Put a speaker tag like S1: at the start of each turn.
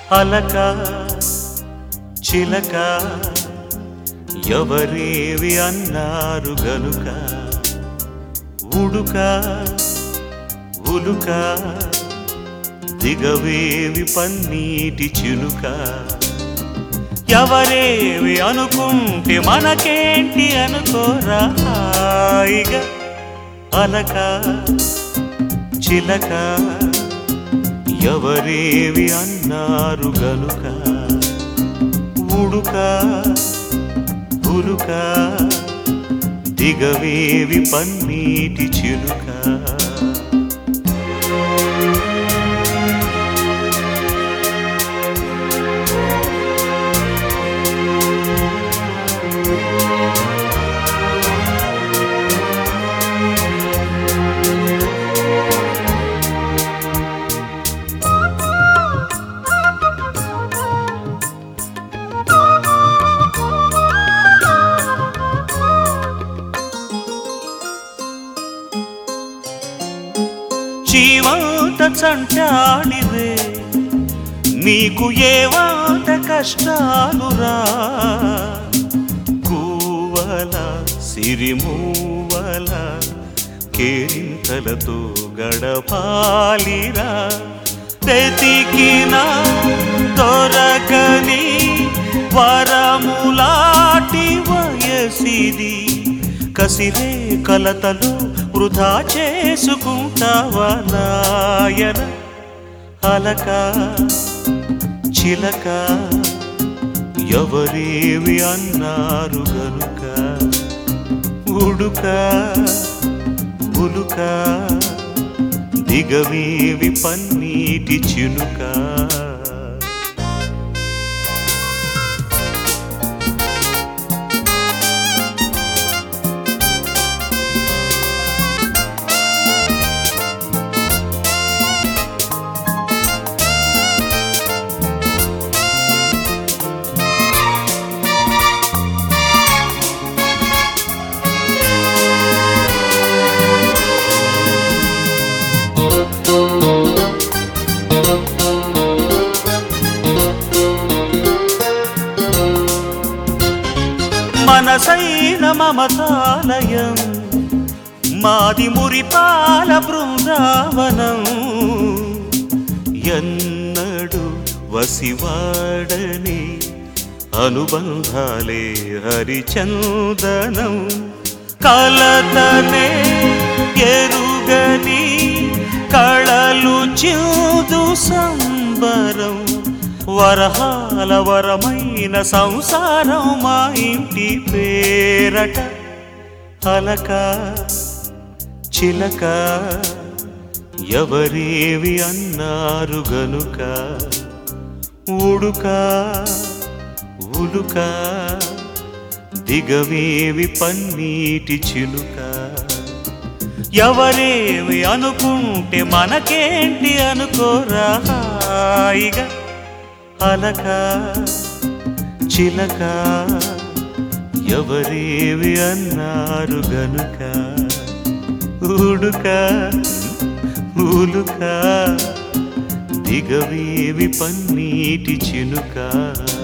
S1: అలక చిలక ఎవరేవి అన్నారు గనుక ఉడుక ఉలుక దిగవేవి పన్నీటి చిలుక ఎవరేవి అనుకుంటే మనకేంటి అనుకోరా హాయిగా అలక చిలక ఎవరేవి అన్నారు గనుక ఉడుక ఉలుక దిగవేవి పన్నీటి చిలుక జీవంత చంటాడివే నీకు ఏవాత కష్టాలురా కూవల సిరిమూవల కేరింతలతో గడపాలిరా తెతికిన దొరకని వరములాటి వయసిది కసిరే కలతలు వృధా చేసుకుంటావా నాయన అలక చిలక ఎవరేవి అన్నారు గనుక ఉడుక ఉలుక దిగవేవి పన్నీటి చిలుక మనసైన మమతాలయం మాది మురిపాల బృందావనం ఎన్నడు వసివాడని అనుబంధాలే హరిచందనం కలతనే ఎరుగని కళలు చూదు సంబరం వరహాల వరమైన సంసారం మా ఇంటి పేరట అలక చిలక ఎవరేవి అన్నారు గనుక ఉడుక ఉలుక దిగవేవి పన్నీటి చిలుక ఎవరేవి అనుకుంటే మనకేంటి అనుకోరా హాయిగా అలక చిలక ఎవరేవి అన్నారు గనుక ఉడుక ఉలుక దిగవేవి పన్నీటి చినుక